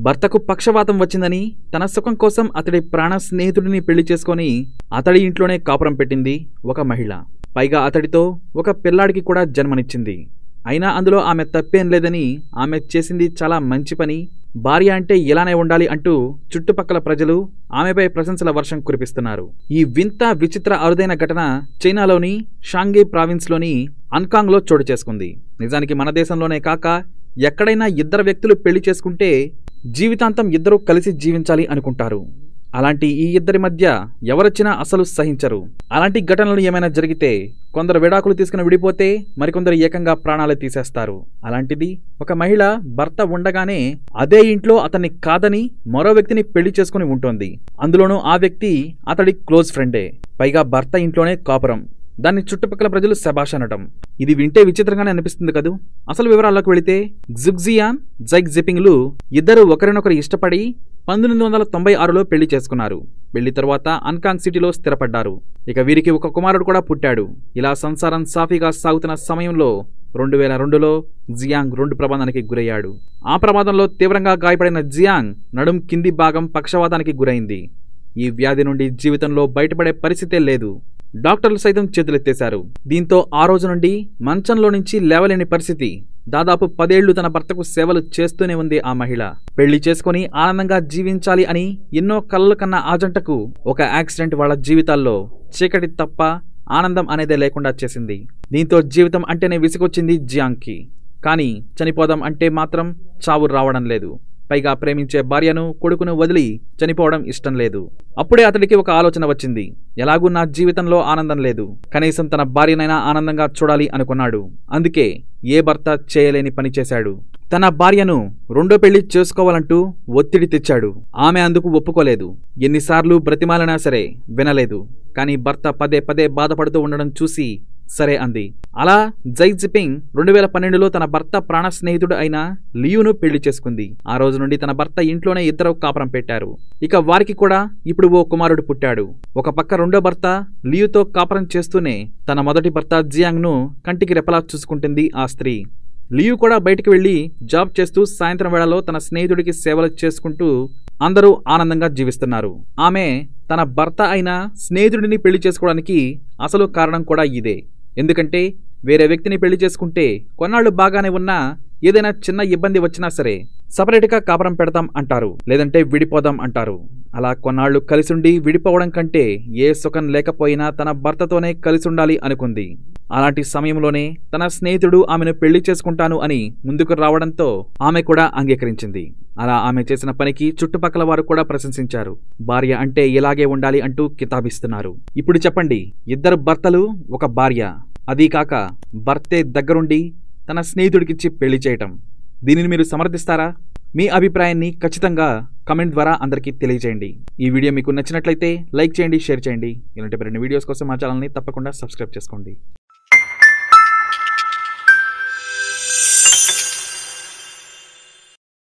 భర్తకు పక్షవాతం వచ్చిందని తన సుఖం కోసం అతడి ప్రాణ స్నేహితుడిని పెళ్లి చేసుకొని అతడి ఇంట్లోనే కాపురం పెట్టింది ఒక మహిళ పైగా అతడితో ఒక పిల్లాడికి కూడా జన్మనిచ్చింది అయినా అందులో ఆమె తప్పేం లేదని ఆమె చేసింది చాలా మంచి పని భార్య అంటే ఇలానే ఉండాలి అంటూ చుట్టుపక్కల ప్రజలు ఆమెపై ప్రశంసల వర్షం కురిపిస్తున్నారు ఈ వింత విచిత్ర అరుదైన ఘటన చైనాలోని షాంఘై ప్రావిన్స్లోని అన్కాంగ్లో చోటు చేసుకుంది నిజానికి మన దేశంలోనే కాక ఎక్కడైనా ఇద్దరు వ్యక్తులు పెళ్లి చేసుకుంటే జీవితాంతం ఇద్దరూ కలిసి జీవించాలి అనుకుంటారు అలాంటి ఈ ఇద్దరి మధ్య ఎవరొచ్చినా అసలు సహించరు అలాంటి ఘటనలు ఏమైనా జరిగితే కొందరు విడాకులు తీసుకుని విడిపోతే మరికొందరు ఏకంగా ప్రాణాలు తీసేస్తారు అలాంటిది ఒక మహిళ భర్త ఉండగానే అదే ఇంట్లో అతన్ని కాదని మరో వ్యక్తిని పెళ్లి చేసుకుని ఉంటుంది అందులోనూ ఆ వ్యక్తి అతడి క్లోజ్ ఫ్రెండే పైగా భర్త ఇంట్లోనే కాపురం దాన్ని చుట్టుపక్కల ప్రజలు శబాష్ అనటం ఇది వింటే విచిత్రంగానే అనిపిస్తుంది కదూ అసలు వివరాల్లోకి వెళితే జిగ్జియాన్ జైగ్ జిపింగ్లు ఇద్దరు ఒకరినొకరు ఇష్టపడి పంతొమ్మిది వందల తొంభై ఆరులో పెళ్లి చేసుకున్నారు పెళ్లి తర్వాత అన్కాంగ్ సిటీలో స్థిరపడ్డారు ఇక వీరికి ఒక కుమారుడు కూడా పుట్టాడు ఇలా సంసారం సాఫీగా సాగుతున్న సమయంలో రెండు వేల రెండులో జియాంగ్ రెండు ప్రమాదానికి గురయ్యాడు ఆ ప్రమాదంలో తీవ్రంగా గాయపడిన జియాంగ్ నడుం కింది భాగం పక్షవాతానికి గురైంది ఈ వ్యాధి నుండి జీవితంలో బయటపడే పరిస్థితే లేదు డాక్టర్లు సైతం చేతులెత్తేశారు దీంతో ఆ రోజు నుండి మంచంలో నుంచి లేవలేని పరిస్థితి దాదాపు పదేళ్లు తన భర్తకు సేవలు చేస్తూనే ఉంది ఆ మహిళ పెళ్లి చేసుకుని ఆనందంగా జీవించాలి అని ఎన్నో కలలు కన్న ఆ జంటకు ఒక యాక్సిడెంట్ వాళ్ళ జీవితాల్లో చీకటి తప్ప ఆనందం అనేదే లేకుండా చేసింది దీంతో జీవితం అంటేనే విసుగొచ్చింది జియాంగ్కి కానీ చనిపోదాం అంటే మాత్రం చావు రావడం లేదు పైగా ప్రేమించే భార్యను కొడుకును వదిలి చనిపోవడం ఇష్టం లేదు అప్పుడే అతడికి ఒక ఆలోచన వచ్చింది ఎలాగూ నా జీవితంలో ఆనందం లేదు కనీసం తన భార్యనైనా ఆనందంగా చూడాలి అనుకున్నాడు అందుకే ఏ భర్త చేయలేని పని చేశాడు తన భార్యను రెండో పెళ్లి చేసుకోవాలంటూ ఒత్తిడి తెచ్చాడు ఆమె అందుకు ఒప్పుకోలేదు ఎన్నిసార్లు బ్రతిమాలనా సరే వినలేదు కానీ భర్త పదే పదే బాధపడుతూ ఉండడం చూసి సరే అంది అలా జై జిపింగ్ రెండు వేల పన్నెండులో తన భర్త ప్రాణ స్నేహితుడు అయిన లియును పెళ్లి చేసుకుంది ఆ రోజు నుండి తన భర్త ఇంట్లోనే ఇద్దరు కాపురం పెట్టారు ఇక వారికి కూడా ఇప్పుడు ఓ కుమారుడు పుట్టాడు ఒక పక్క రెండో భర్త లియుతో కాపురం చేస్తూనే తన మొదటి భర్త జియాంగ్ ను కంటికి రెపలా చూసుకుంటుంది ఆ స్త్రీ లియు కూడా బయటికి వెళ్లి జాబ్ చేస్తూ సాయంత్రం వేళలో తన స్నేహితుడికి సేవలు చేసుకుంటూ అందరూ ఆనందంగా జీవిస్తున్నారు ఆమె తన భర్త అయిన స్నేహితుడిని పెళ్లి చేసుకోవడానికి అసలు కారణం కూడా ఇదే ఎందుకంటే వేరే వ్యక్తిని పెళ్లి చేసుకుంటే కొన్నాళ్లు బాగానే ఉన్నా ఏదైనా చిన్న ఇబ్బంది వచ్చినా సరే సపరేట్గా కాపురం పెడతాం అంటారు లేదంటే విడిపోదాం అంటారు అలా కొన్నాళ్లు కలిసుండి విడిపోవడం కంటే ఏ సుఖం లేకపోయినా తన భర్తతోనే కలిసుండాలి అనుకుంది అలాంటి సమయంలోనే తన స్నేహితుడు ఆమెను పెళ్లి చేసుకుంటాను అని ముందుకు రావడంతో ఆమె కూడా అంగీకరించింది అలా ఆమె చేసిన పనికి చుట్టుపక్కల వారు కూడా ప్రశంసించారు భార్య అంటే ఇలాగే ఉండాలి అంటూ కితాబిస్తున్నారు ఇప్పుడు చెప్పండి ఇద్దరు భర్తలు ఒక భార్య అదీ కాక భర్తే దగ్గరుండి తన స్నేహితుడికిచ్చి పెళ్లి చేయటం దీనిని మీరు సమర్థిస్తారా మీ అభిప్రాయాన్ని ఖచ్చితంగా కమెంట్ ద్వారా అందరికీ తెలియజేయండి ఈ వీడియో మీకు నచ్చినట్లయితే లైక్ చేయండి షేర్ చేయండి ఇలాంటి మరిన్ని వీడియోస్ కోసం మా ఛానల్ని తప్పకుండా సబ్స్క్రైబ్ చేసుకోండి